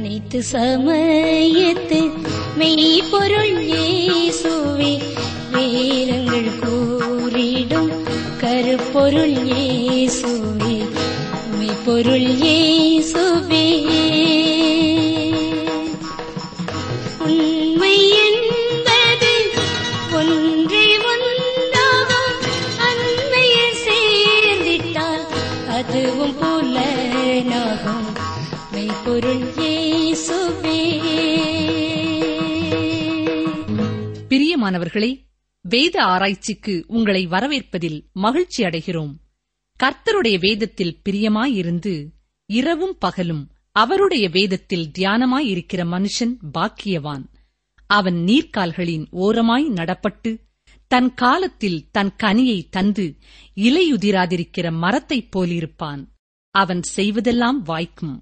அனைத்து சமயத்து மெய்ப்பொருள் இயேசுவே வேதங்கள் கூறிடும் கருப்பொருள் இயேசுவே மெய்ப்பொருள் இயேசுவே உண்மை என்பது ஒன்றே ஒன்றாகும் அண்மையில் சேர்ந்திட்டால் அதுவும் புலனாகும் மெய்ப்பொருள் இயேசுவே பிரியமானவர்களே வேத ஆராய்ச்சிக்கு உங்களை வரவேற்பதில் மகிழ்ச்சி அடைகிறோம் கர்த்தருடைய வேதத்தில் பிரியமாயிருந்து இரவும் பகலும் அவருடைய வேதத்தில் தியானமாயிருக்கிற மனுஷன் பாக்கியவான் அவன் நீர்க்கால்களின் ஓரமாய் நடப்பட்டு தன் காலத்தில் தன் கனியை தந்து இலையுதிராதிருக்கிற மரத்தைப் போலிருப்பான் அவன் செய்வதெல்லாம் வாய்க்கும்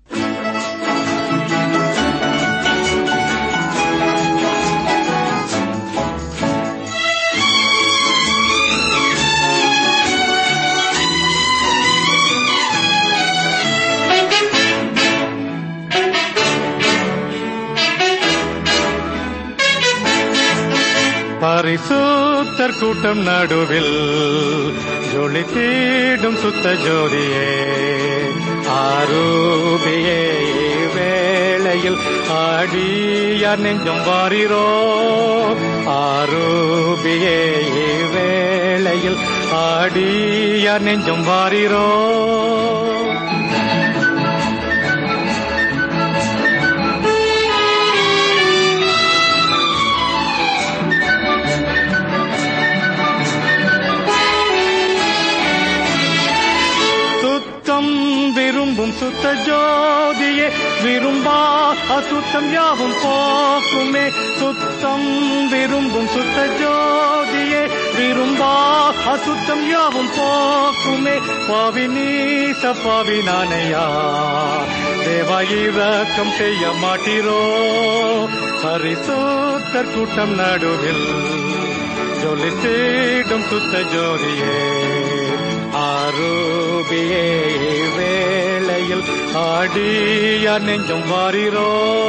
பரிசுத்தர் கூட்டம் நடுவில் ஜொலி தேடும் சுத்த ஜோதியே ஆரூபியே வேளையில் ஆடியார் நெஞ்சம் வாரிரோ ஆரூபியே வேளையில் ஆடியார் நெஞ்சம் வாரிரோ சுத்தம் விரும்பும் சுத்த ஜோதியே விரும்பா அசுத்தம் யாவும் போக்குமே சுத்தம் விரும்பும் சுத்த ஜோதியே விரும்பா அசுத்தம் யாவும் போக்குமே பாவி நீச பாவி நானையா தேவா இரக்கம் செய்ய மாட்டீரோ பரிசுத்தர் கூட்டம் நடுவில் ஜொலி தேடும் சுத்த ஜோதியே ஆரூபியே வேளையில் ஆடியா நெஞ்சம் வாரிரோ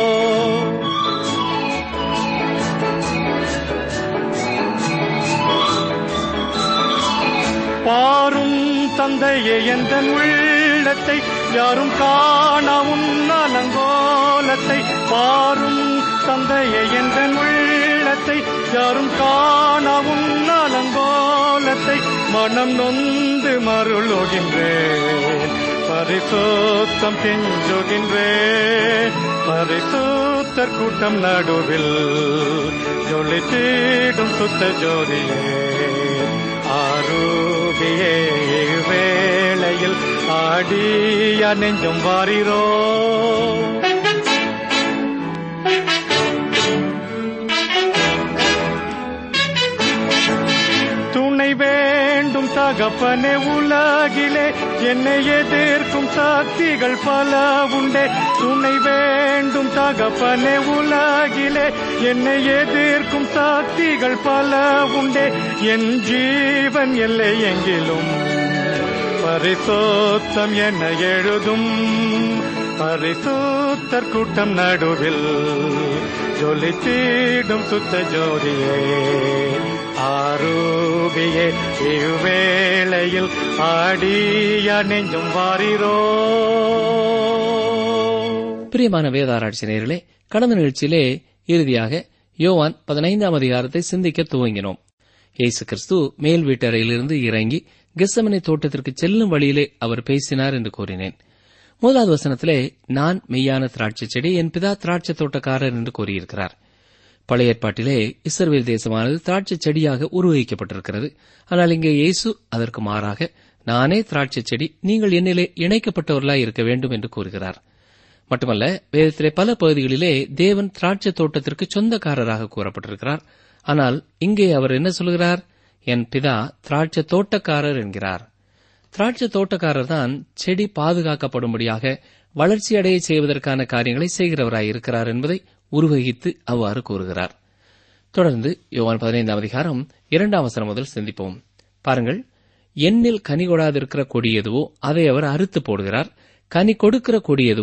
பாரும் தந்தையே எந்த உள்ளத்தை யாரும் காணவும் நலங்கோலத்தை பாரும் தந்தையே எந்த உள்ளத்தை யாரும் காணவும் நலங்கோலத்தை மனம் நொந்து மருளுகின்றேன் பரிசுத்தம் கெஞ்சுகின்றேன் பரிசுத்தர் கூட்டம் நடுவில் ஜொலி தேடும் சுத்த ஜோதியே ஆரூபியே வேளையில் ஆடியா நெஞ்சம் வாரிரோ துணை வேண்டும் தகப்பனே உலகிலே என்னை எதிர்க்கும் சக்திகள் பல உண்டே துணை வேண்டும் தகப்பனே உலகிலே என்னை எதிர்க்கும் சக்திகள் பல உண்டே என் ஜீவன் எல்லை எங்கிலும் பரிசோத்தம் என எழுதும் பரிசுத்தர் கூட்டம் நடுவில் ஜொலி தீடும் சுத்த ஜோதியே ஆரூபியே இவ்வேளையில் ஆடியா நெஞ்சும் வாரிரோ பிரியமான வேதாராய்ச்சி நேயர்களே கடந்த நிகழ்ச்சியிலே இறுதியாக யோவான் பதினைந்தாம் அதிகாரத்தை சிந்திக்க துவங்கினோம் இயேசு கிறிஸ்து மேல் வீட்டறையிலிருந்து இறங்கி கெஸ்ஸமனை தோட்டத்திற்கு செல்லும் வழியிலே அவர் பேசினார் என்று கூறினேன் முதலாவது வசனத்திலே நான் மெய்யான திராட்சை செடி என் பிதா திராட்சை தோட்டக்காரர் என்று கூறியிருக்கிறார் பழைய ஏற்பாட்டிலே இஸ்ரவேல் தேசமானது திராட்சை செடியாக உருவகிக்கப்பட்டிருக்கிறது ஆனால் இங்கே இயேசு அதற்கு மாறாக நானே திராட்சை செடி நீங்கள் என்னிலே இணைக்கப்பட்டவர்களாய் இருக்க வேண்டும் என்று கூறுகிறார் மட்டுமல்ல வேதத்திலே பல பகுதிகளிலே தேவன் திராட்சை தோட்டத்திற்கு சொந்தக்காரராக கூறப்பட்டிருக்கிறார் ஆனால் இங்கே அவர் என்ன சொல்கிறார் என் பிதா திராட்சை தோட்டக்காரர் என்கிறார் திராட்சை தோட்டக்காரர் தான் செடி பாதுகாக்கப்படும்படியாக வளர்ச்சியடைய செய்வதற்கான காரியங்களை செய்கிறவராய் இருக்கிறார் என்பதை உருவகித்து அவ்வாறு கூறுகிறார் தொடர்ந்து யோவான் பதினைந்தாம் அதிகாரம் இரண்டாம் வசனம் முதல் சிந்திப்போம் பாருங்கள் எண்ணில் கனி கொடாதிருக்கிற கொடி எதுவோ அதை அவர் அறுத்து போடுகிறார் கனி கொடுக்கிற கொடி எதுவோ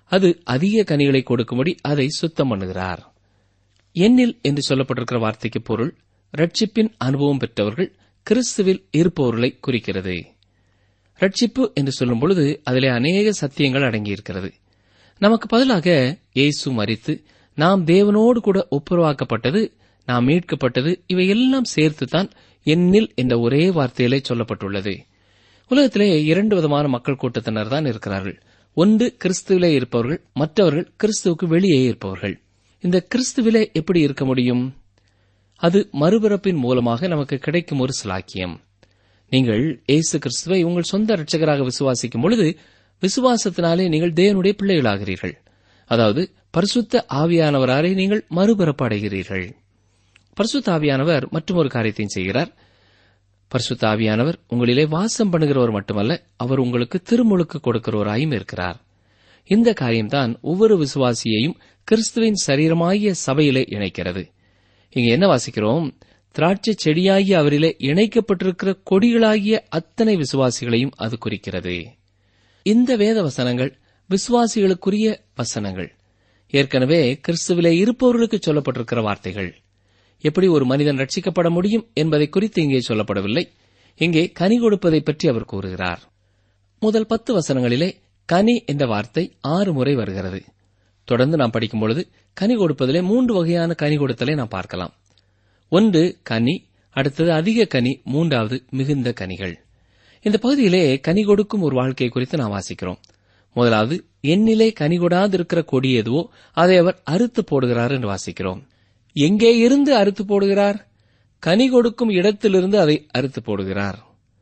அது அதிக கனிகளை கொடுக்கும்படி அதை சுத்தம் பண்ணுகிறார் எண்ணில் என்று சொல்லப்பட்டிருக்கிற வார்த்தைக்கு பொருள் ரட்சிப்பின் அனுபவம் பெற்றவர்கள் கிறிஸ்துவில் இருப்பவர்களை குறிக்கிறது ரட்சிப்பு என்று சொல்லும் பொழுது அதிலே அநேக சத்தியங்கள் அடங்கியிருக்கிறது நமக்கு பதிலாக இயேசு மரித்து நாம் தேவனோடு கூட ஒப்புரவாக்கப்பட்டது நாம் மீட்கப்பட்டது இவை எல்லாம் சேர்த்துத்தான் எண்ணில் என்ற ஒரே வார்த்தையிலே சொல்லப்பட்டுள்ளது உலகத்திலே இரண்டு விதமான மக்கள் கூட்டத்தினர் தான் இருக்கிறார்கள் ஒன்று கிறிஸ்துவிலே இருப்பவர்கள் மற்றவர்கள் கிறிஸ்துவுக்கு வெளியே இருப்பவர்கள் இந்த கிறிஸ்துவிலே எப்படி இருக்க முடியும் அது மறுபிறப்பின் மூலமாக நமக்கு கிடைக்கும் ஒரு சிலாக்கியம் நீங்கள் இயேசு கிறிஸ்துவை உங்கள் சொந்த இரட்சகராக விசுவாசிக்கும் பொழுது விசுவாசத்தினாலே நீங்கள் தேவனுடைய பிள்ளைகளாகிறீர்கள் அதாவது பரிசுத்த ஆவியானவராலே நீங்கள் மறுபிறப்பு அடைகிறீர்கள் பரிசுத்த ஆவியானவர் மற்றும் ஒரு காரியத்தையும் செய்கிறார் பரிசுத்த ஆவியானவர் உங்களிலே வாசம் பண்ணுகிறவர் மட்டுமல்ல அவர் உங்களுக்கு திருமுழுக்கு கொடுக்கிறவராயும் இருக்கிறார் இந்த காரியம்தான் ஒவ்வொரு விசுவாசியையும் கிறிஸ்துவின் சரீரமாகிய சபையிலே இணைக்கிறது இங்க என்ன வாசிக்கிறோம் திராட்சை செடியாகிய அவரிலே இணைக்கப்பட்டிருக்கிற கொடிகளாகிய அத்தனை விசுவாசிகளையும் அது குறிக்கிறது இந்த வேத வசனங்கள் விசுவாசிகளுக்குரிய வசனங்கள் ஏற்கனவே கிறிஸ்துவிலே இருப்பவர்களுக்கு சொல்லப்பட்டிருக்கிற வார்த்தைகள் எப்படி ஒரு மனிதன் ரட்சிக்கப்பட முடியும் என்பதை குறித்து இங்கே சொல்லப்படவில்லை இங்கே கனி கொடுப்பதை பற்றி அவர் கூறுகிறார் முதல் பத்து வசனங்களிலே கனி என்ற வார்த்தை ஆறு முறை வருகிறது தொடர்ந்து நாம் படிக்கும் பொழுது கனி கொடுப்பதிலே மூன்று வகையான கனி கொடுத்தலை நாம் பார்க்கலாம் ஒன்று கனி அடுத்தது அதிக கனி மூன்றாவது மிகுந்த கனிகள் இந்த பகுதியிலே கனி கொடுக்கும் ஒரு வாழ்க்கை குறித்து நாம் வாசிக்கிறோம் முதலாவது எண்ணிலே கனி கொடாதிருக்கிற கொடி எதுவோ அதை அவர் அறுத்து போடுகிறார் என்று வாசிக்கிறோம் எங்கே இருந்து அறுத்து போடுகிறார் கனி கொடுக்கும் இடத்திலிருந்து அதை அறுத்து போடுகிறார்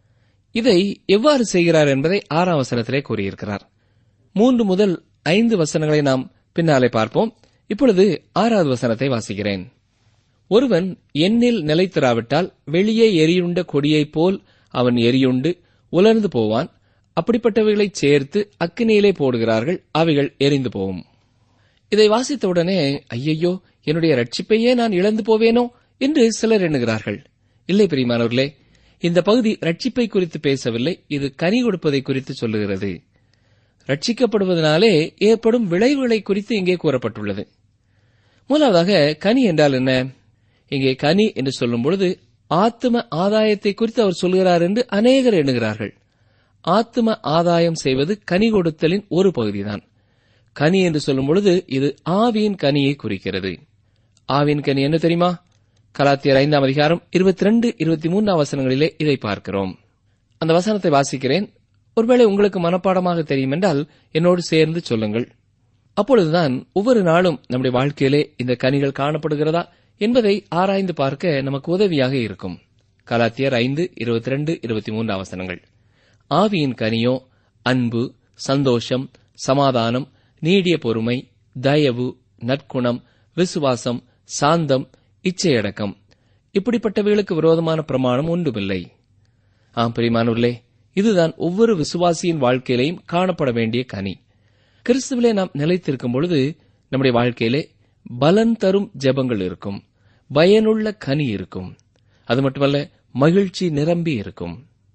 இதை எவ்வாறு செய்கிறார் என்பதை ஆறாம் வசனத்திலே கூறியிருக்கிறார் மூன்று முதல் ஐந்து வசனங்களை நாம் பின்னாலே பார்ப்போம் இப்பொழுது ஆறாவது வசனத்தை வாசிக்கிறேன் ஒருவன் எண்ணில் நிலைத்திராவிட்டால் வெளியே எரியுண்ட கொடியைப் போல் அவன் எரியுண்டு உலர்ந்து போவான் அப்படிப்பட்டவைகளைச் சேர்த்து அக்கினியிலே போடுகிறார்கள் அவைகள் எரிந்து போகும் இதை வாசித்தவுடனே ஐயையோ என்னுடைய ரட்சிப்பையே நான் இழந்து போவேனோ என்று சிலர் எண்ணுகிறார்கள் இல்லை பிரியமானவர்களே இந்த பகுதி ரட்சிப்பை குறித்து பேசவில்லை இது கனி கொடுப்பதை குறித்து சொல்லுகிறது ரட்சிக்கப்படுவதனாலே ஏற்படும் விளைவுகளை குறித்து இங்கே கூறப்பட்டுள்ளது முதலாவதாக கனி என்றால் என்ன இங்கே கனி என்று சொல்லும் பொழுது ஆத்ம ஆதாயத்தை குறித்து அவர் சொல்கிறார் என்று அநேகர் எண்ணுகிறார்கள் ஆத்ம ஆதாயம் செய்வது கனி கொடுத்தலின் ஒரு பகுதிதான் கனி என்று சொல்லும் பொழுது இது ஆவியின் கனியை குறிக்கிறது ஆவியின் கனி என்ன தெரியுமா கலாத்தியர் ஐந்தாம் அதிகாரம் இருபத்தி ரெண்டு இருபத்தி மூன்றாம் வசனங்களிலே இதை பார்க்கிறோம் அந்த வசனத்தை வாசிக்கிறேன் ஒருவேளை உங்களுக்கு மனப்பாடமாக தெரியும் என்றால் என்னோடு சேர்ந்து சொல்லுங்கள் அப்பொழுதுதான் ஒவ்வொரு நாளும் நம்முடைய வாழ்க்கையிலே இந்த கனிகள் காணப்படுகிறதா என்பதை ஆராய்ந்து பார்க்க நமக்கு உதவியாக இருக்கும் கலாத்தியர் ஐந்து இருபத்தி ரெண்டு இருபத்தி மூன்று அவசரங்கள் ஆவியின் கனியோ அன்பு சந்தோஷம் சமாதானம் நீடிய பொறுமை தயவு நற்குணம் விசுவாசம் சாந்தம் இச்சையடக்கம் இப்படிப்பட்டவைகளுக்கு விரோதமான பிரமாணம் ஒன்றுமில்லை ஆம் பிரிமானூர்களே இதுதான் ஒவ்வொரு விசுவாசியின் வாழ்க்கையிலையும் காணப்பட வேண்டிய கனி கிறிஸ்துவிலே நாம் நிலைத்திருக்கும் பொழுது நம்முடைய வாழ்க்கையிலே பலன் தரும் ஜெபங்கள் இருக்கும் பயனுள்ள கனி இருக்கும் அது மட்டுமல்ல மகிழ்ச்சி நிரம்பி இருக்கும்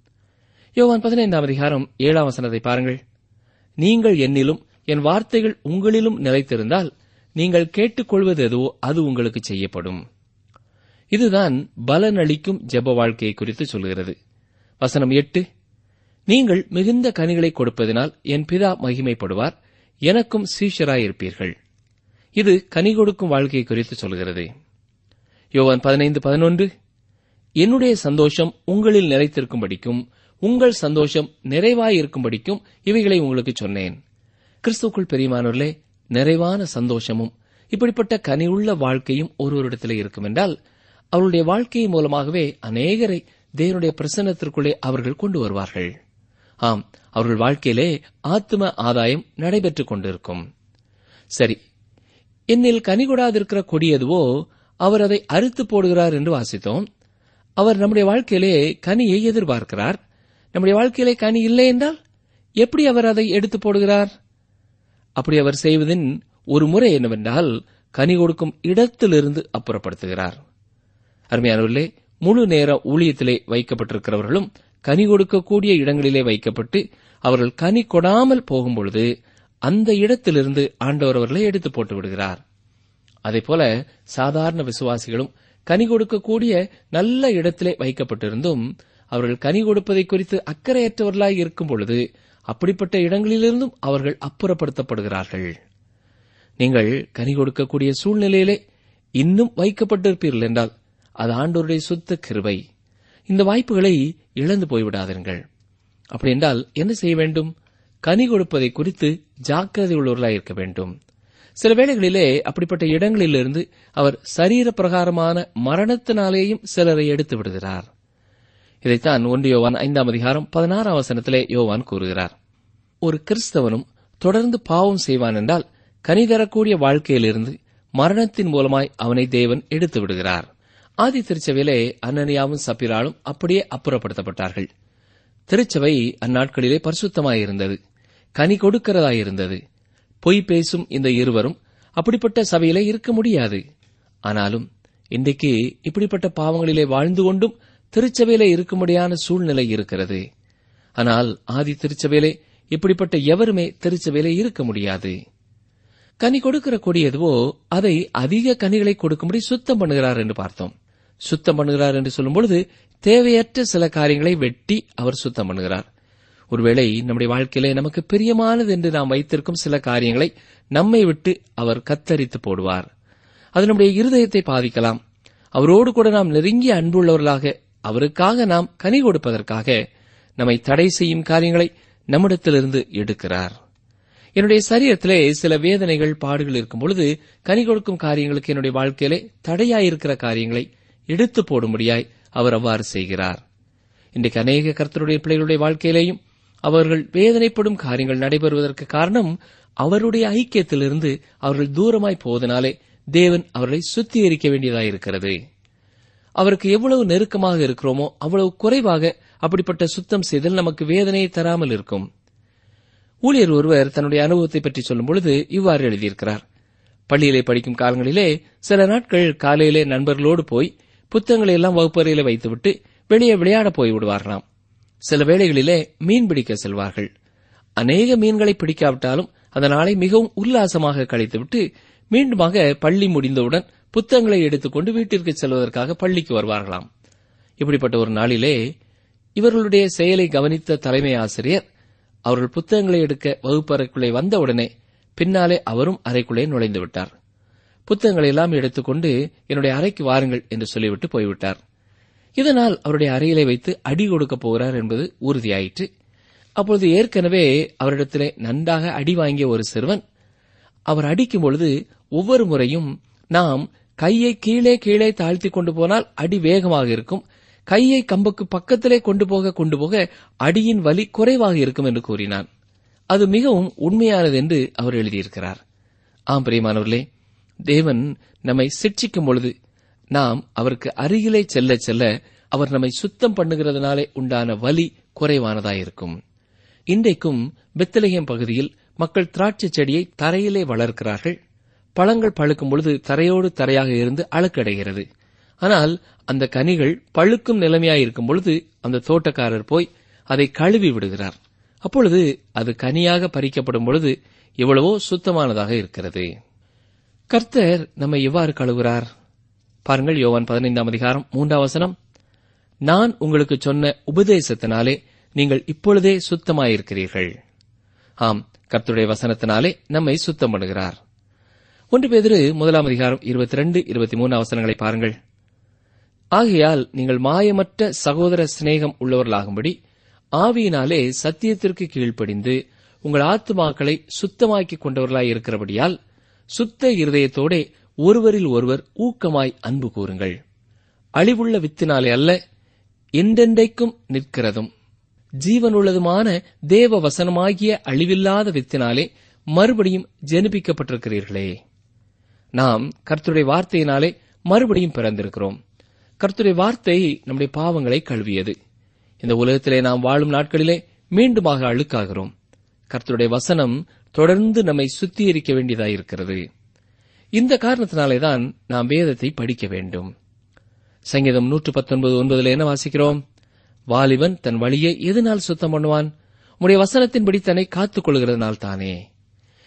யோவான் பதினைந்தாம் அதிகாரம் ஏழாம் வசனத்தை பாருங்கள் நீங்கள் என்னிலும் என் வார்த்தைகள் உங்களிலும் நிலைத்திருந்தால் நீங்கள் கேட்டுக்கொள்வது எதுவோ அது உங்களுக்கு செய்யப்படும் இதுதான் பலனளிக்கும் ஜெப வாழ்க்கையை குறித்து சொல்கிறது வசனம் எட்டு நீங்கள் மிகுந்த கனிகளை கொடுப்பதினால் என் பிதா மகிமைப்படுவார் எனக்கும் சீஷராயிருப்பீர்கள் இது கனி கொடுக்கும் வாழ்க்கையை குறித்து சொல்கிறது யோவான் பதினைந்து பதினொன்று என்னுடைய சந்தோஷம் உங்களில் நிலைத்திருக்கும்படிக்கும் உங்கள் சந்தோஷம் நிறைவாயிருக்கும்படிக்கும் இவைகளை உங்களுக்கு சொன்னேன் கிறிஸ்துக்குள் பெரியமானவர்களே நிறைவான சந்தோஷமும் இப்படிப்பட்ட கனியுள்ள வாழ்க்கையும் ஒருவரிடத்தில் இருக்கும் என்றால் அவருடைய வாழ்க்கை மூலமாகவே அநேகரை தேவனுடைய பிரசன்னத்திற்குள்ளே அவர்கள் கொண்டு வருவார்கள் ஆம் அவர்கள் வாழ்க்கையிலே ஆத்ம ஆதாயம் நடைபெற்றுக் கொண்டிருக்கும் சரி என்னில் கனி கொடாதிருக்கிற கொடி எதுவோ அவர் அதை அறுத்து போடுகிறார் என்று வாசித்தோம் அவர் நம்முடைய வாழ்க்கையிலே கனியை எதிர்பார்க்கிறார் நம்முடைய வாழ்க்கையிலே கனி இல்லை என்றால் எப்படி அவர் அதை எடுத்து போடுகிறார் அப்படி அவர் செய்வதின் ஒரு முறை என்னவென்றால் கனி கொடுக்கும் இடத்திலிருந்து அப்புறப்படுத்துகிறார் அருமையானவர்களே முழு நேர ஊழியத்திலே வைக்கப்பட்டிருக்கிறவர்களும் கனி கொடுக்கக்கூடிய இடங்களிலே வைக்கப்பட்டு அவர்கள் கனி கொடாமல் போகும்பொழுது அந்த இடத்திலிருந்து ஆண்டவர் அவர்களை எடுத்து போட்டு விடுகிறார் அதேபோல சாதாரண விசுவாசிகளும் கனி கொடுக்கக்கூடிய நல்ல இடத்திலே வைக்கப்பட்டிருந்தும் அவர்கள் கனி கொடுப்பதை குறித்து அக்கறையற்றவர்களாய் இருக்கும் பொழுது அப்படிப்பட்ட இடங்களிலிருந்தும் அவர்கள் அப்புறப்படுத்தப்படுகிறார்கள் நீங்கள் கனி கொடுக்கக்கூடிய சூழ்நிலையிலே இன்னும் வைக்கப்பட்டிருப்பீர்கள் என்றால் அது ஆண்டோருடைய சுத்த கிருபை இந்த வாய்ப்புகளை இழந்து போய்விடாதீர்கள் அப்படி என்றால் என்ன செய்ய வேண்டும் கனி கொடுப்பதை குறித்து ஜாக்கிரதை உள்ளவர்களாய் இருக்க வேண்டும் சில வேளைகளிலே அப்படிப்பட்ட இடங்களிலிருந்து அவர் சரீர பிரகாரமான மரணத்தினாலேயும் சிலரை எடுத்து விடுகிறார் இதைத்தான் ஒன்று யோவான் ஐந்தாம் அதிகாரம் பதினாறாம் வசனத்திலே யோவான் கூறுகிறார் ஒரு கிறிஸ்தவனும் தொடர்ந்து பாவம் செய்வான் என்றால் கனி தரக்கூடிய வாழ்க்கையிலிருந்து மரணத்தின் மூலமாய் அவனை தேவன் எடுத்து விடுகிறார் ஆதி திருச்சபையிலே அன்னனியாவும் சப்பிராலும் அப்படியே அப்புறப்படுத்தப்பட்டார்கள் திருச்சபை அந்நாட்களிலே பரிசுத்தமாயிருந்தது கனி கொடுக்கிறதாயிருந்தது பொய் பேசும் இந்த இருவரும் அப்படிப்பட்ட சபையிலே இருக்க முடியாது ஆனாலும் இன்றைக்கு இப்படிப்பட்ட பாவங்களிலே வாழ்ந்து கொண்டும் திருச்சபையிலே இருக்கும்படியான சூழ்நிலை இருக்கிறது ஆனால் ஆதி திருச்சபையிலே இப்படிப்பட்ட எவருமே திருச்சபையிலே இருக்க முடியாது கனி கொடுக்கிற கொடி எதுவோ அதை அதிக கனிகளை கொடுக்கும்படி சுத்தம் பண்ணுகிறார் என்று பார்த்தோம் சுத்தம் பண்ணுகிறார் என்று சொல்லும் பொழுது தேவையற்ற சில காரியங்களை வெட்டி அவர் சுத்தம் பண்ணுகிறார் ஒருவேளை நம்முடைய வாழ்க்கையிலே நமக்கு பிரியமானது என்று நாம் வைத்திருக்கும் சில காரியங்களை நம்மை விட்டு அவர் கத்தரித்து போடுவார் அது நம்முடைய இருதயத்தை பாதிக்கலாம் அவரோடு கூட நாம் நெருங்கிய அன்புள்ளவர்களாக அவருக்காக நாம் கனி கொடுப்பதற்காக நம்மை தடை செய்யும் காரியங்களை நம்மிடத்திலிருந்து எடுக்கிறார் என்னுடைய சரீரத்திலே சில வேதனைகள் பாடுகள் இருக்கும் பொழுது கனி கொடுக்கும் காரியங்களுக்கு என்னுடைய வாழ்க்கையிலே தடையாயிருக்கிற காரியங்களை எடுத்து போடும்படியாய் அவர் அவ்வாறு செய்கிறார் இன்றைக்கு அநேக கர்த்தருடைய பிள்ளைகளுடைய வாழ்க்கையிலேயும் அவர்கள் வேதனைப்படும் காரியங்கள் நடைபெறுவதற்கு காரணம் அவருடைய ஐக்கியத்திலிருந்து அவர்கள் தூரமாய் போவதனாலே தேவன் அவர்களை சுத்திகரிக்க வேண்டியதாயிருக்கிறது அவருக்கு எவ்வளவு நெருக்கமாக இருக்கிறோமோ அவ்வளவு குறைவாக அப்படிப்பட்ட சுத்தம் செய்தல் நமக்கு வேதனையை தராமல் இருக்கும் ஊழியர் ஒருவர் தன்னுடைய அனுபவத்தை பற்றி சொல்லும் பொழுது இவ்வாறு எழுதியிருக்கிறார் பள்ளியிலே படிக்கும் காலங்களிலே சில நாட்கள் காலையிலே நண்பர்களோடு போய் புத்தகங்களை எல்லாம் வகுப்பறையிலே வைத்துவிட்டு வெளியே விளையாட போய் விடுவார்களாம் சில வேளைகளிலே மீன் பிடிக்க செல்வார்கள் அநேக மீன்களை பிடிக்காவிட்டாலும் அந்த நாளை மிகவும் உல்லாசமாக கழித்துவிட்டு மீண்டுமாக பள்ளி முடிந்தவுடன் புத்தகங்களை எடுத்துக்கொண்டு வீட்டிற்கு செல்வதற்காக பள்ளிக்கு வருவார்களாம் இப்படிப்பட்ட ஒரு நாளிலே இவர்களுடைய செயலை கவனித்த தலைமை ஆசிரியர் அவர்கள் புத்தகங்களை எடுக்க வகுப்பறைக்குள்ளே வந்தவுடனே பின்னாலே அவரும் அறைக்குள்ளே நுழைந்து விட்டார் புத்தகங்களை எல்லாம் எடுத்துக்கொண்டு என்னுடைய அறைக்கு வாருங்கள் என்று சொல்லிவிட்டு போய்விட்டார் இதனால் அவருடைய அறையிலே வைத்து அடி கொடுக்கப் போகிறார் என்பது உறுதியாயிற்று அப்பொழுது ஏற்கனவே அவரிடத்திலே நன்றாக அடி வாங்கிய ஒரு சிறுவன் அவர் அடிக்கும் பொழுது ஒவ்வொரு முறையும் நாம் கையை கீழே கீழே தாழ்த்தி கொண்டு போனால் அடி வேகமாக இருக்கும் கையை கம்புக்கு பக்கத்திலே கொண்டு போக கொண்டு போக அடியின் வலி குறைவாக இருக்கும் என்று கூறினான் அது மிகவும் உண்மையானது என்று அவர் எழுதியிருக்கிறார் ஆம் பிரியமானவர்களே தேவன் நம்மை சிட்சிக்கும் பொழுது நாம் அவருக்கு அருகிலே செல்ல செல்ல அவர் நம்மை சுத்தம் பண்ணுகிறதுனாலே உண்டான வலி குறைவானதாயிருக்கும் இன்றைக்கும் பெத்தலகம் பகுதியில் மக்கள் திராட்சை செடியை தரையிலே வளர்க்கிறார்கள் பழங்கள் பழுக்கும் பொழுது தரையோடு தரையாக இருந்து அழுக்கடைகிறது ஆனால் அந்த கனிகள் பழுக்கும் நிலைமையாயிருக்கும் பொழுது அந்த தோட்டக்காரர் போய் அதை கழுவி விடுகிறார் அப்பொழுது அது கனியாக பறிக்கப்படும் பொழுது எவ்வளவோ சுத்தமானதாக இருக்கிறது கர்த்தர் நம்மை எவ்வாறு கழுவுகிறார் பாருங்கள் யோவான் பதினைந்தாம் அதிகாரம் மூன்றாம் வசனம் நான் உங்களுக்கு சொன்ன உபதேசத்தினாலே நீங்கள் இப்பொழுதே சுத்தமாயிருக்கிறீர்கள் ஆம் கர்த்தருடைய வசனத்தினாலே நம்மை சுத்தம் பண்ணுகிறார் ஒன்று பேதிரு முதலாம் அதிகாரம் இருபத்தி ரெண்டு இருபத்தி மூணு அவசரங்களை பாருங்கள் ஆகையால் நீங்கள் மாயமற்ற சகோதர சிநேகம் உள்ளவர்களாகும்படி ஆவியினாலே சத்தியத்திற்கு கீழ்ப்படிந்து உங்கள் ஆத்துமாக்களை சுத்தமாக்கிக் கொண்டவர்களாய் இருக்கிறபடியால் சுத்த இருதயத்தோடே ஒருவரில் ஒருவர் ஊக்கமாய் அன்பு கூறுங்கள் அழிவுள்ள வித்தினாலே அல்ல என்றென்றைக்கும் நிற்கிறதும் ஜீவனுள்ளதுமான தேவ வசனமாகிய அழிவில்லாத வித்தினாலே மறுபடியும் ஜெனிப்பிக்கப்பட்டிருக்கிறீர்களே நாம் கர்த்தருடைய வார்த்தையினாலே மறுபடியும் பிறந்திருக்கிறோம் கர்த்தருடைய வார்த்தை நம்முடைய பாவங்களை கழுவியது இந்த உலகத்திலே நாம் வாழும் நாட்களிலே மீண்டுமாக அழுக்காகிறோம் கர்த்தருடைய வசனம் தொடர்ந்து நம்மை சுத்திகரிக்க வேண்டியதாயிருக்கிறது இந்த காரணத்தினாலேதான் நாம் வேதத்தை படிக்க வேண்டும் சங்கீதம் நூற்று பத்தொன்பது ஒன்பதுல என்ன வாசிக்கிறோம் வாலிபன் தன் வழியை எதனால் சுத்தம் பண்ணுவான் உம்முடைய வசனத்தின்படி தன்னை காத்துக் கொள்கிறதுனால் தானே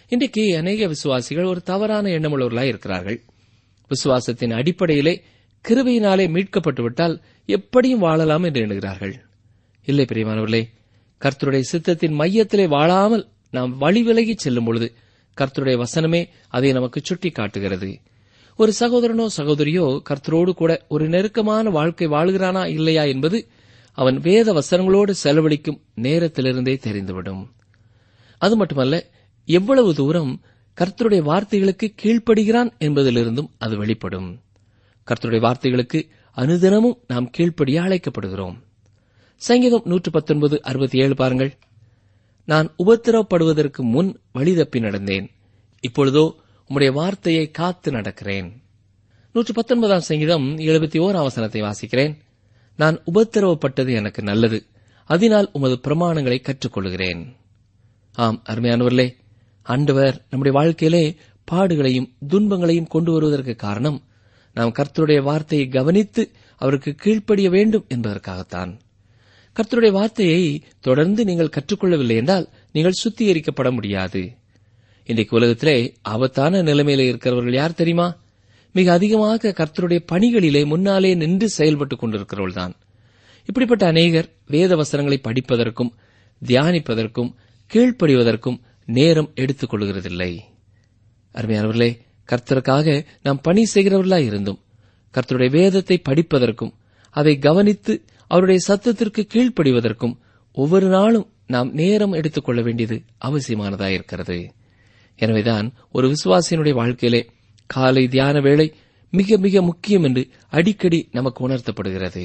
இன்றைக்கு அநேக விசுவாசிகள் ஒரு தவறான எண்ணமுள்ளவர்களாய் இருக்கிறார்கள் விசுவாசத்தின் அடிப்படையிலே கிருபையினாலே மீட்கப்பட்டு விட்டால் எப்படியும் வாழலாம் என்று எண்ணுகிறார்கள் இல்லை பிரியமானவர்களே கர்த்தருடைய சித்தத்தின் மையத்திலே வாழாமல் நாம் வழி விலகி செல்லும் பொழுது கர்த்தருடைய வசனமே அதை நமக்கு சுட்டி காட்டுகிறது ஒரு சகோதரனோ சகோதரியோ கர்த்தரோடு கூட ஒரு நெருக்கமான வாழ்க்கை வாழ்கிறானா இல்லையா என்பது அவன் வேத வசனங்களோடு செலவழிக்கும் நேரத்திலிருந்தே தெரிந்துவிடும் அது மட்டுமல்ல எவ்வளவு தூரம் கர்த்தருடைய வார்த்தைகளுக்கு கீழ்ப்படுகிறான் என்பதிலிருந்தும் அது வெளிப்படும் கர்த்தருடைய வார்த்தைகளுக்கு அனுதினமும் நாம் கீழ்ப்படிய அழைக்கப்படுகிறோம் சங்கீதம் நூற்று பத்தொன்பது அறுபத்தி ஏழு பாருங்கள் நான் உபத்திரவப்படுவதற்கு முன் வழி தப்பி நடந்தேன் இப்பொழுதோ உம்முடைய வார்த்தையை காத்து நடக்கிறேன் நூற்று பத்தொன்பதாம் சங்கீதம் எழுபத்தி ஓராம் வசனத்தை வாசிக்கிறேன் நான் உபத்திரவப்பட்டது எனக்கு நல்லது அதனால் உமது பிரமாணங்களை கற்றுக்கொள்கிறேன் ஆம் அருமையானவர்களே ஆண்டவர் நம்முடைய வாழ்க்கையிலே பாடுகளையும் துன்பங்களையும் கொண்டு வருவதற்கு காரணம் நாம் கர்த்தருடைய வார்த்தையை கவனித்து அவருக்கு கீழ்ப்படிய வேண்டும் என்பதற்காகத்தான் கர்த்தருடைய வார்த்தையை தொடர்ந்து நீங்கள் கற்றுக்கொள்ளவில்லை என்றால் நீங்கள் சுத்திகரிக்கப்பட முடியாது இன்றைக்கு உலகத்திலே ஆபத்தான நிலைமையில இருக்கிறவர்கள் யார் தெரியுமா மிக அதிகமாக கர்த்தருடைய பணிகளிலே முன்னாலே நின்று செயல்பட்டுக் கொண்டிருக்கிறவர்கள்தான் இப்படிப்பட்ட அநேகர் வேத வசனங்களை படிப்பதற்கும் தியானிப்பதற்கும் கீழ்ப்படிவதற்கும் நேரம் எடுத்துக் கொள்கிறதில்லை அருமையானவர்களே கர்த்தருக்காக நாம் பணி செய்கிறவர்களாய் இருந்தும் கர்த்தருடைய வேதத்தை படிப்பதற்கும் அதை கவனித்து அவருடைய சத்தத்திற்கு கீழ்ப்படிவதற்கும் ஒவ்வொரு நாளும் நாம் நேரம் எடுத்துக் கொள்ள வேண்டியது அவசியமானதாயிருக்கிறது எனவேதான் ஒரு விசுவாசியினுடைய வாழ்க்கையிலே காலை தியான வேளை மிக மிக முக்கியம் என்று அடிக்கடி நமக்கு உணர்த்தப்படுகிறது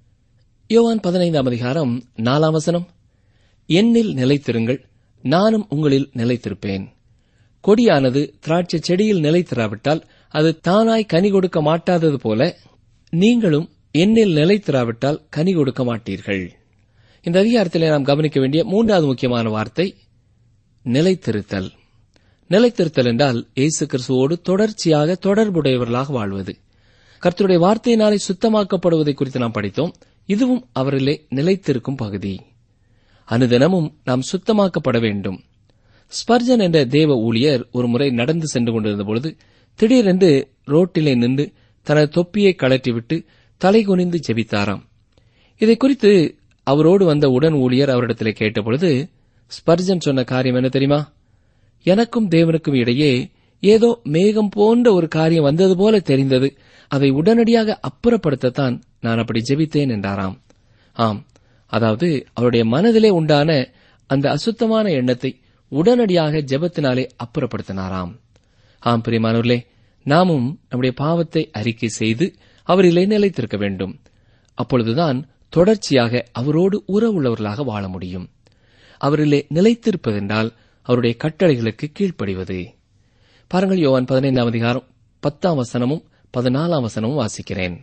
யோவான் பதினைந்தாம் அதிகாரம் நாலாம் வசனம் என்னில் நிலைத்திருங்கள் நானும் உங்களில் நிலைத்திருப்பேன் கொடியானது திராட்சை செடியில் நிலைத்திராவிட்டால் அது தானாய் கனி கொடுக்க மாட்டாதது போல நீங்களும் என்னில் நிலைத்திராவிட்டால் கனி கொடுக்க மாட்டீர்கள் இந்த அதிகாரத்திலே நாம் கவனிக்க வேண்டிய மூன்றாவது முக்கியமான வார்த்தை நிலைத்திருத்தல் நிலைத்திருத்தல் என்றால் இயேசு கிறிஸ்துவோடு தொடர்ச்சியாக தொடர்புடையவர்களாக வாழ்வது கர்த்தருடைய வார்த்தையினாலே சுத்தமாக்கப்படுவதை குறித்து நாம் படித்தோம் இதுவும் அவரிலே நிலைத்திருக்கும் பகுதி அனுதினமும் நாம் சுத்தமாக்கப்பட வேண்டும் ஸ்பர்ஜன் என்ற தேவ ஊழியர் ஒரு முறை நடந்து சென்று கொண்டிருந்த பொழுது திடீரென்று ரோட்டிலே நின்று தனது தொப்பியை கழற்றிவிட்டு தலை குனிந்து ஜெபித்தாராம் இதை குறித்து அவரோடு வந்த உடன் ஊழியர் அவரிடத்திலே கேட்டபொழுது ஸ்பர்ஜன் சொன்ன காரியம் என்ன தெரியுமா எனக்கும் தேவனுக்கும் இடையே ஏதோ மேகம் போன்ற ஒரு காரியம் வந்தது போல தெரிந்தது அதை உடனடியாக அப்புறப்படுத்தத்தான் நான் அப்படி ஜெபித்தேன் என்றாராம் ஆம் அதாவது அவருடைய மனதிலே உண்டான அந்த அசுத்தமான எண்ணத்தை உடனடியாக ஜெபத்தினாலே அப்புறப்படுத்தினாராம் ஆம் பிரியமானவர்களே நாமும் நம்முடைய பாவத்தை அறிக்கை செய்து அவரிலே நிலைத்திருக்க வேண்டும் அப்பொழுதுதான் தொடர்ச்சியாக அவரோடு உறவுள்ளவர்களாக வாழ முடியும் அவரிலே நிலைத்திருப்பதென்றால் அவருடைய கட்டளைகளுக்கு கீழ்ப்படிவது பாருங்கள் யோவான் பதினைந்தாம் அதிகாரம் பத்தாம் வசனமும் பதினாலாம் வசனமும் வாசிக்கிறேன்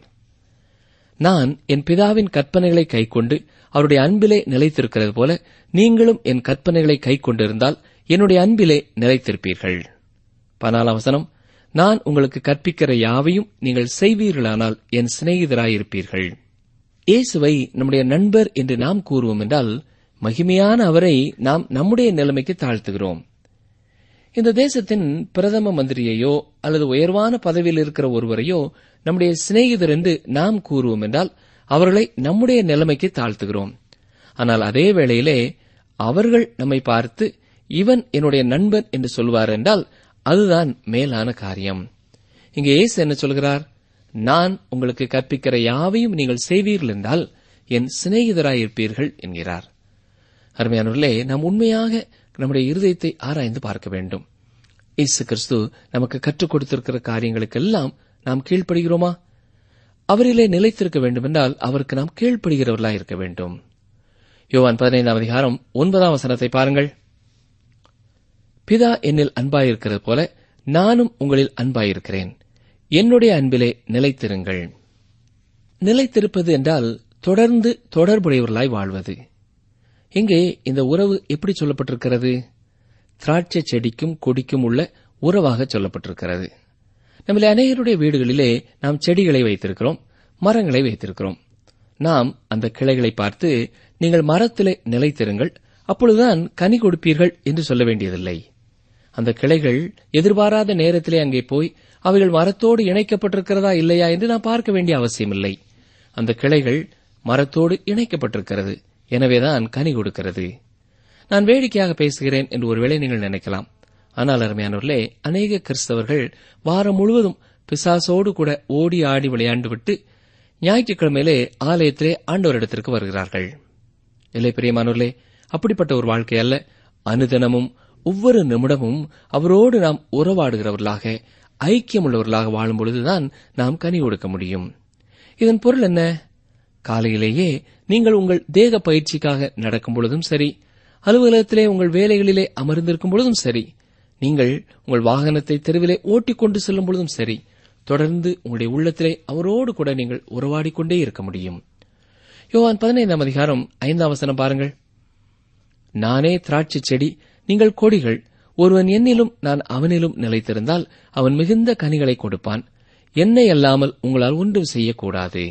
நான் என் பிதாவின் கற்பனைகளை கைக்கொண்டு அவருடைய அன்பிலே நிலைத்திருக்கிறது போல நீங்களும் என் கற்பனைகளை கைக்கொண்டிருந்தால் என்னுடைய அன்பிலே நிலைத்திருப்பீர்கள் பதினாலாம் வசனம் நான் உங்களுக்கு கற்பிக்கிற யாவையும் நீங்கள் செய்வீர்களானால் என் சிநேகிதராயிருப்பீர்கள் இயேசுவை நம்முடைய நண்பர் என்று நாம் கூறுவோம் என்றால் மகிமையான அவரை நாம் நம்முடைய நிலைமைக்கு தாழ்த்துகிறோம் இந்த தேசத்தின் பிரதம மந்திரியையோ அல்லது உயர்வான பதவியில் இருக்கிற ஒருவரையோ நம்முடைய சிநேகிதர் என்று நாம் கூறுவோம் என்றால் அவர்களை நம்முடைய நிலைமைக்கு தாழ்த்துகிறோம் ஆனால் அதே வேளையிலே அவர்கள் நம்மை பார்த்து இவன் என்னுடைய நண்பன் என்று சொல்வார் என்றால் அதுதான் மேலான காரியம் இங்கே இயேசு என்ன சொல்கிறார் நான் உங்களுக்கு கற்பிக்கிற யாவையும் நீங்கள் செய்வீர்கள் என்றால் என் சிநேகிதராயிருப்பீர்கள் என்கிறார் அருமையானவர்களே நாம் உண்மையாக நம்முடைய இருதயத்தை ஆராய்ந்து பார்க்க வேண்டும் இயேசு கிறிஸ்து நமக்கு கற்றுக் கொடுத்திருக்கிற காரியங்களுக்கெல்லாம் நாம் கீழ்ப்படுகிறோமா அவரிலே நிலைத்திருக்க வேண்டுமென்றால் அவருக்கு நாம் கீழ்ப்படுகிறவர்களாய் இருக்க வேண்டும் யோவான் பதினைந்தாம் அதிகாரம் ஒன்பதாம் வசனத்தை பாருங்கள் பிதா என்னில் அன்பாயிருக்கிறது போல நானும் உங்களில் அன்பாயிருக்கிறேன் என்னுடைய அன்பிலே நிலைத்திருங்கள் நிலைத்திருப்பது என்றால் தொடர்ந்து தொடர்புடையவர்களாய் வாழ்வது இங்கே இந்த உறவு எப்படி சொல்லப்பட்டிருக்கிறது திராட்சை செடிக்கும் கொடிக்கும் உள்ள உறவாக சொல்லப்பட்டிருக்கிறது நம்மள அநேகருடைய வீடுகளிலே நாம் செடிகளை வைத்திருக்கிறோம் மரங்களை வைத்திருக்கிறோம் நாம் அந்த கிளைகளை பார்த்து நீங்கள் மரத்திலே நிலைத்திருங்கள் அப்பொழுதுதான் கனி கொடுப்பீர்கள் என்று சொல்ல வேண்டியதில்லை அந்த கிளைகள் எதிர்பாராத நேரத்திலே அங்கே போய் அவைகள் மரத்தோடு இணைக்கப்பட்டிருக்கிறதா இல்லையா என்று நாம் பார்க்க வேண்டிய அவசியமில்லை அந்த கிளைகள் மரத்தோடு இணைக்கப்பட்டிருக்கிறது எனவேதான் கனி கொடுக்கிறது நான் வேடிக்கையாக பேசுகிறேன் என்று ஒருவேளை நீங்கள் நினைக்கலாம் ஆனால் அருமையானவர்களே அநேக கிறிஸ்தவர்கள் வாரம் முழுவதும் பிசாசோடு கூட ஓடி ஆடி விளையாண்டு விட்டு ஞாயிற்றுக்கிழமையிலே ஆலயத்திலே ஆண்டவரிடத்திற்கு வருகிறார்கள் இல்லை பிரியமானவர்களே அப்படிப்பட்ட ஒரு வாழ்க்கை அல்ல அனுதினமும் ஒவ்வொரு நிமிடமும் அவரோடு நாம் உறவாடுகிறவர்களாக ஐக்கியமுள்ளவர்களாக வாழும் பொழுதுதான் நாம் கனி கொடுக்க முடியும் இதன் பொருள் என்ன காலையிலேயே நீங்கள் உங்கள் தேக பயிற்சிக்காக நடக்கும் பொழுதும் சரி அலுவலகத்திலே உங்கள் வேலைகளிலே அமர்ந்திருக்கும் பொழுதும் சரி நீங்கள் உங்கள் வாகனத்தை தெருவிலே ஓட்டிக்கொண்டு செல்லும் பொழுதும் சரி தொடர்ந்து உங்களுடைய உள்ளத்திலே அவரோடு கூட நீங்கள் உறவாடிக் கொண்டே இருக்க முடியும் யோவான் பதினைந்தாம் அதிகாரம் ஐந்தாம் வசனம் பாருங்கள் நானே திராட்சை செடி நீங்கள் கொடிகள் ஒருவன் என்னிலும் நான் அவனிலும் நிலைத்திருந்தால் அவன் மிகுந்த கனிகளை கொடுப்பான் என்னை அல்லாமல் உங்களால் ஒன்றும் செய்யக்கூடாது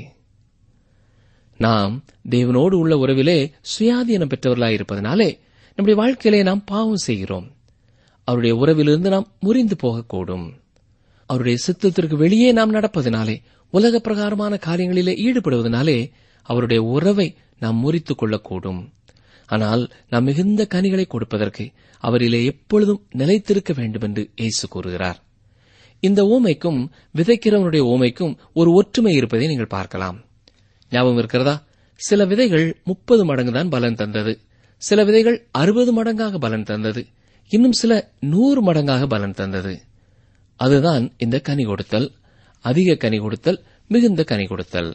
நாம் தேவனோடு உள்ள உறவிலே சுயாதீனம் பெற்றவர்களாயிருப்பதனாலே நம்முடைய வாழ்க்கையிலே நாம் பாவம் செய்கிறோம் அவருடைய உறவிலிருந்து நாம் முறிந்து போகக்கூடும் அவருடைய சித்தத்திற்கு வெளியே நாம் நடப்பதனாலே உலக பிரகாரமான காரியங்களிலே ஈடுபடுவதனாலே அவருடைய உறவை நாம் முறித்துக் கொள்ளக்கூடும் ஆனால் நாம் மிகுந்த கனிகளை கொடுப்பதற்கு அவரிலே எப்பொழுதும் நிலைத்திருக்க வேண்டும் என்று இயேசு கூறுகிறார் இந்த ஊமைக்கும் விதைக்கிறவனுடைய ஊமைக்கும் ஒரு ஒற்றுமை இருப்பதை நீங்கள் பார்க்கலாம் ஞாபகம் இருக்கிறதா சில விதைகள் முப்பது மடங்கு தான் பலன் தந்தது சில விதைகள் அறுபது மடங்காக பலன் தந்தது இன்னும் சில நூறு மடங்காக பலன் தந்தது அதுதான் இந்த கனி கொடுத்தல் அதிக கனி கொடுத்தல் மிகுந்த கனி கொடுத்தல்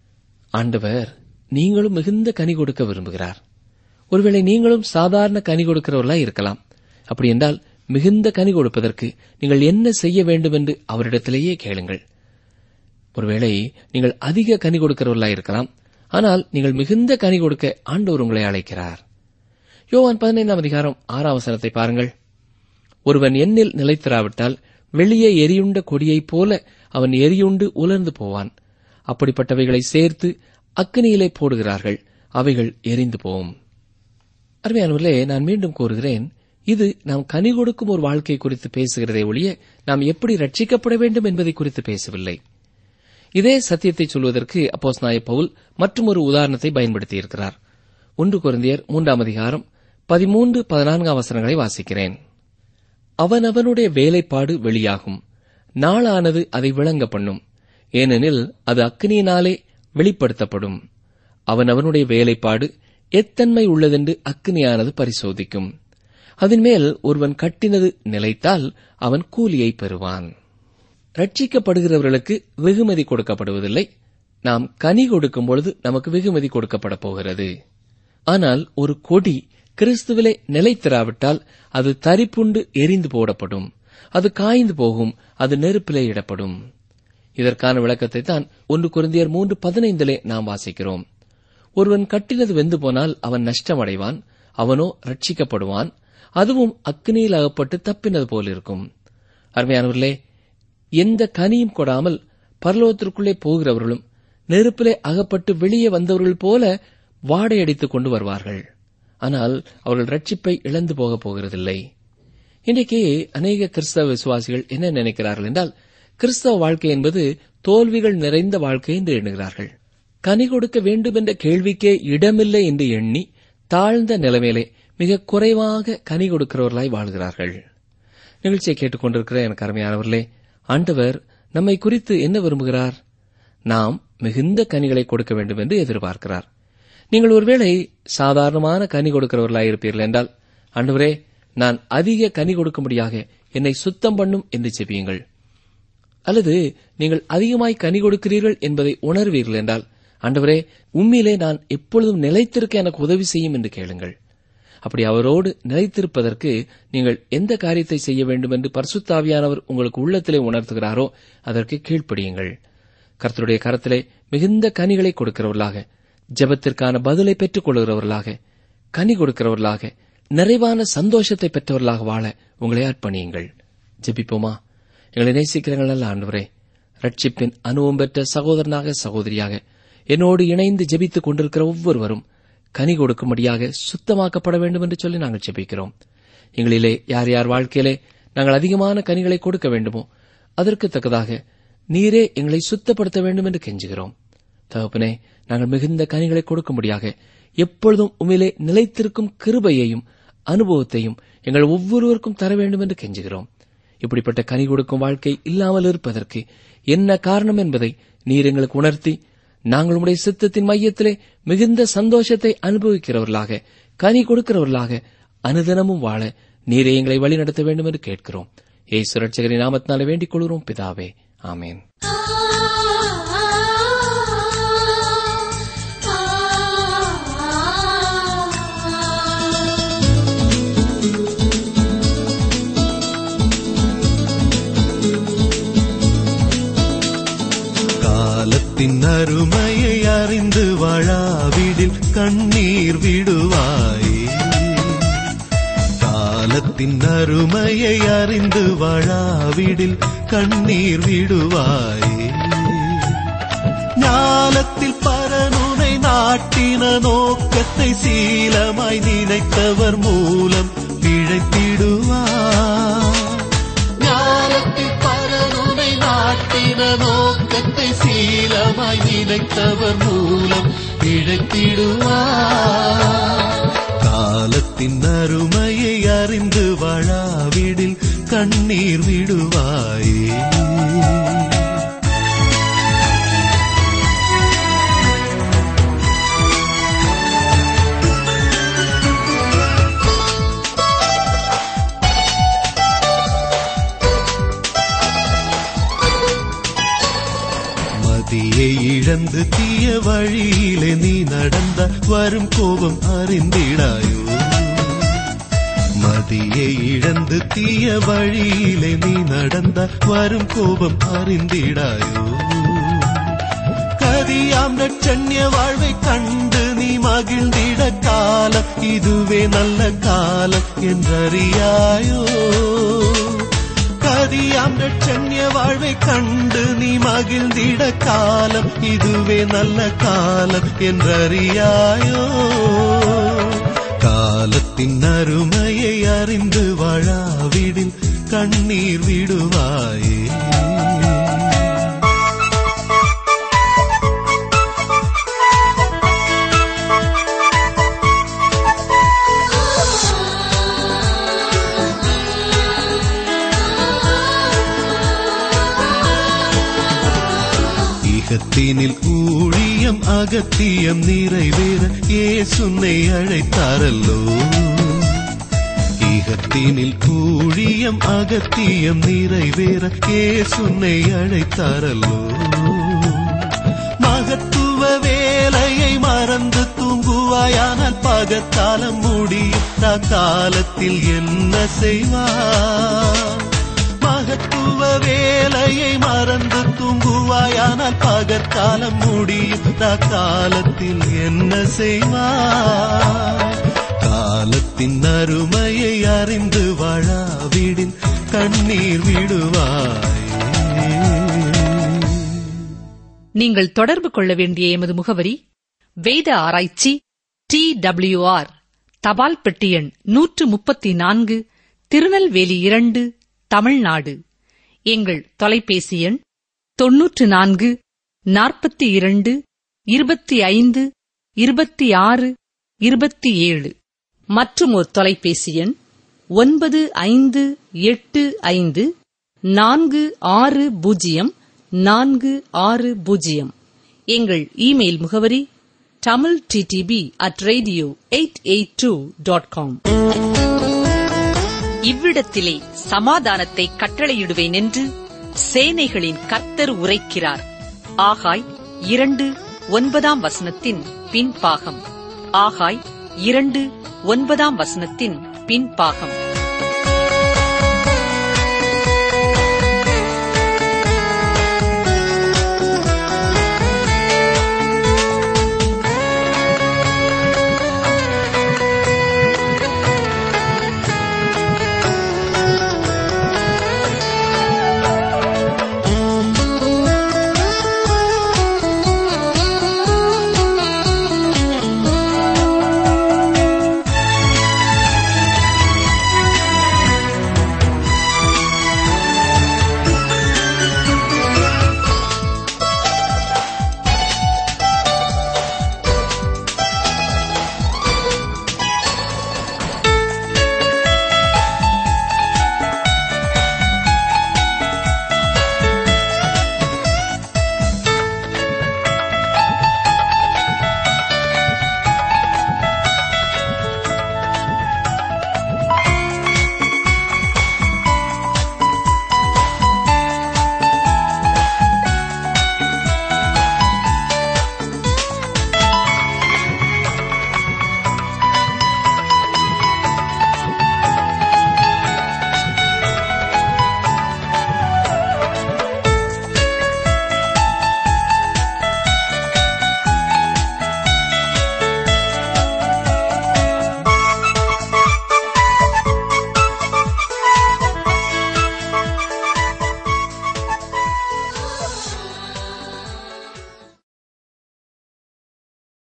ஆண்டவர் நீங்களும் மிகுந்த கனி கொடுக்க விரும்புகிறார் ஒருவேளை நீங்களும் சாதாரண கனி கொடுக்கிறவர்களா இருக்கலாம் அப்படி என்றால் மிகுந்த கனி கொடுப்பதற்கு நீங்கள் என்ன செய்ய வேண்டும் என்று அவரிடத்திலேயே கேளுங்கள் ஒருவேளை நீங்கள் அதிக கனி கொடுக்கிறவர்களா இருக்கலாம் ஆனால் நீங்கள் மிகுந்த கனி கொடுக்க ஆண்டவர் உங்களை அழைக்கிறார் யோவான் பதினைந்தாம் அதிகாரம் ஆறாம் வசனத்தை பாருங்கள் ஒருவன் எண்ணில் நிலைத்திராவிட்டால் வெளியே எரியுண்ட கொடியைப் போல அவன் எரியுண்டு உலர்ந்து போவான் அப்படிப்பட்டவைகளை சேர்த்து அக்கினியிலே போடுகிறார்கள் அவைகள் எரிந்து போகும் அருமையானவர்களே நான் மீண்டும் கூறுகிறேன் இது நாம் கனி கொடுக்கும் ஒரு வாழ்க்கை குறித்து பேசுகிறதை ஒழிய நாம் எப்படி ரட்சிக்கப்பட வேண்டும் என்பதை குறித்து பேசவில்லை இதே சத்தியத்தை சொல்வதற்கு அப்போஸ் நாய பவுல் மற்றும் ஒரு உதாரணத்தை பயன்படுத்தியிருக்கிறார் ஒன்று குருந்தியர் மூன்றாம் அதிகாரம் பதிமூன்று பதினான்காம் வசனங்களை வாசிக்கிறேன் அவனவனுடைய வேலைப்பாடு வெளியாகும் நாளானது அதை விளங்க பண்ணும் ஏனெனில் அது அக்னியினாலே வெளிப்படுத்தப்படும் அவனவனுடைய வேலைப்பாடு எத்தன்மை உள்ளதென்று அக்னியானது பரிசோதிக்கும் அதன் மேல் ஒருவன் கட்டினது நிலைத்தால் அவன் கூலியை பெறுவான் ரட்சிக்கப்படுகிறவர்களுக்கு வெகுமதி கொடுக்கப்படுவதில்லை நாம் கனி கொடுக்கும் பொழுது நமக்கு வெகுமதி கொடுக்கப்பட போகிறது ஆனால் ஒரு கொடி கிறிஸ்துவிலே நிலைத்திராவிட்டால் அது தரிப்புண்டு எரிந்து போடப்படும் அது காய்ந்து போகும் அது நெருப்பிலே இடப்படும் இதற்கான விளக்கத்தை தான் ஒன்று குருந்தியர் மூன்று பதினைந்திலே நாம் வாசிக்கிறோம் ஒருவன் கட்டினது வெந்து போனால் அவன் நஷ்டமடைவான் அவனோ ரட்சிக்கப்படுவான் அதுவும் அக்னியில் அகப்பட்டு தப்பினது போல் இருக்கும் அருமையானவர்களே எந்த கனியும் கொடாமல் பரலோகத்திற்குள்ளே போகிறவர்களும் நெருப்பிலே அகப்பட்டு வெளியே வந்தவர்கள் போல வாடையடித்துக் கொண்டு வருவார்கள் ஆனால் அவர்கள் ரட்சிப்பை இழந்து போகப் போகிறதில்லை இன்றைக்கு அநேக கிறிஸ்தவ விசுவாசிகள் என்ன நினைக்கிறார்கள் என்றால் கிறிஸ்தவ வாழ்க்கை என்பது தோல்விகள் நிறைந்த வாழ்க்கை என்று எண்ணுகிறார்கள் கனி கொடுக்க வேண்டும் என்ற கேள்விக்கே இடமில்லை என்று எண்ணி தாழ்ந்த நிலைமையிலே மிக குறைவாக கனி கொடுக்கிறவர்களாய் வாழ்கிறார்கள் நிகழ்ச்சியை கேட்டுக்கொண்டிருக்கிற எனக்கு அருமையானவர்களே ஆண்டவர் நம்மை குறித்து என்ன விரும்புகிறார் நாம் மிகுந்த கனிகளை கொடுக்க வேண்டும் என்று எதிர்பார்க்கிறார் நீங்கள் ஒருவேளை சாதாரணமான கனி கொடுக்கிறவர்களாய் இருப்பீர்கள் என்றால் ஆண்டவரே நான் அதிக கனி கொடுக்கும்படியாக என்னை சுத்தம் பண்ணும் என்று செபியுங்கள் அல்லது நீங்கள் அதிகமாய் கனி கொடுக்கிறீர்கள் என்பதை உணர்வீர்கள் என்றால் ஆண்டவரே உண்மையிலே நான் எப்பொழுதும் நிலைத்திருக்க எனக்கு உதவி செய்யும் என்று கேளுங்கள் அப்படி அவரோடு நிலைத்திருப்பதற்கு நீங்கள் எந்த காரியத்தை செய்ய வேண்டும் என்று பரிசுத்தாவியானவர் உங்களுக்கு உள்ளத்திலே உணர்த்துகிறாரோ அதற்கு கீழ்ப்படியுங்கள் கர்த்தருடைய கரத்திலே மிகுந்த கனிகளை கொடுக்கிறவர்களாக ஜெபத்திற்கான பதிலை பெற்றுக் கொள்கிறவர்களாக கனி கொடுக்கிறவர்களாக நிறைவான சந்தோஷத்தை பெற்றவர்களாக வாழ உங்களை அர்ப்பணியுங்கள் ஜெபிப்போமா எங்களை நேசிக்கிறங்கள் நல்ல ஆண்டவரே ரட்சிப்பின் அனுபவம் பெற்ற சகோதரனாக சகோதரியாக என்னோடு இணைந்து ஜெபித்துக் கொண்டிருக்கிற ஒவ்வொருவரும் கனி கொடுக்கும்படியாக சுத்தமாக்கப்பட வேண்டும் என்று சொல்லி நாங்கள் ஜெபிக்கிறோம் எங்களிலே யார் யார் வாழ்க்கையிலே நாங்கள் அதிகமான கனிகளை கொடுக்க வேண்டுமோ அதற்கு தக்கதாக நீரே எங்களை சுத்தப்படுத்த வேண்டும் என்று கெஞ்சுகிறோம் தகப்பனே நாங்கள் மிகுந்த கனிகளை கொடுக்கும்படியாக எப்பொழுதும் உண்மையிலே நிலைத்திருக்கும் கிருபையையும் அனுபவத்தையும் எங்கள் ஒவ்வொருவருக்கும் தர வேண்டும் என்று கெஞ்சுகிறோம் இப்படிப்பட்ட கனி கொடுக்கும் வாழ்க்கை இல்லாமல் இருப்பதற்கு என்ன காரணம் என்பதை நீர் எங்களுக்கு உணர்த்தி நாங்கள் உம்முடைய சித்தத்தின் மையத்திலே மிகுந்த சந்தோஷத்தை அனுபவிக்கிறவர்களாக கனி கொடுக்கிறவர்களாக அனுதினமும் வாழ நீரே எங்களை வழிநடத்த வேண்டும் என்று கேட்கிறோம் ஏசு ரட்சகரின் நாமத்தினாலே வேண்டிக் கொள்கிறோம் பிதாவே ஆமேன் காலத்தின் அருமையை அறிந்து வாழாவிடில் கண்ணீர் விடுவாயே காலத்தின் அருமையை அறிந்து வாழாவிடில் கண்ணீர் விடுவாயே ஞானத்தில் பரனுனை நாட்டின நோக்கத்தை சீலமாய் நினைத்தவர் மூலம் பிழைத்திடுவார் ஞானத்தில் பரனுனை நாட்டின நோக்கத்தை சீலமாய் நினைத்தவர் மூலம் பிழைத்திடுவார் காலத்தின் அருமையை அறிந்து வாழாவிடில் கண்ணீர் விடுவாயே மதியை இழந்து தீய வழியிலே நீ நடந்த வரும் கோபம் அறிந்திடாயோ மதியை இழந்து தீய வழியிலே நீ நடந்த வரும் கோபம் அறிந்திடாயோ கதியாம் நட்சண்ய வாழ்வை கண்டு நீ மகிழ்ந்திட காலம் இதுவே நல்ல காலம் என்றறியாயோ கதியாம் நட்சண்ய வாழ்வை கண்டு நீ மகிழ்ந்திட காலம் இதுவே நல்ல காலம் என்றறியாயோ காலத்தின் அருமையை அறிந்து வாழாவிடில் கண்ணீர் விடுவாயே ஈகத்தினில் ஊழியம் அகத்தியம் நிறைவேற ஏசுன்னை அழைத்தாரல்லோ ஈகத்தினில் ஊழியம் அகத்தியம் நிறைவேற ஏசுன்னை அழைத்தாரல்லோ மகத்துவ வேலையை மறந்து தூங்குவாயானால் பகத்தாலம் முடியும் காலத்தில் என்ன செய்வார் மகத்துவ வேலையை மறந்து தூங்குவாயானால் பகற்காலம் முடியும் காலத்தில் என்ன செய்வார் காலத்தின் அருமையை அறிந்து வாழாவிடின் கண்ணீர் விடுவாய் நீங்கள் தொடர்பு கொள்ள வேண்டிய எமது முகவரி வேத ஆராய்ச்சி டி ஆர் தபால் பெட்டி எண் நூற்று முப்பத்தி நான்கு திருநெல்வேலி இரண்டு தமிழ்நாடு எங்கள் தொலைபேசி எண் தொன்னூற்று நான்கு நாற்பத்தி இரண்டு இருபத்தி ஐந்து இருபத்தி ஆறு இருபத்தி ஏழு மற்றும் ஒரு தொலைபேசி எண் ஒன்பது ஐந்து எட்டு ஐந்து நான்கு ஆறு பூஜ்ஜியம் நான்கு ஆறு பூஜ்ஜியம் எங்கள் இமெயில் முகவரி Tamil TDP at radio eight eight two dot com இவ்விடத்திலே சமாதானத்தை கட்டளையிடுவேன் என்று சேனைகளின் கர்த்தர் உரைக்கிறார் ஆகாய் இரண்டு ஒன்பதாம் வசனத்தின் பின்பாகம் ஆகாய் இரண்டு ஒன்பதாம் வசனத்தின் பின்பாகம்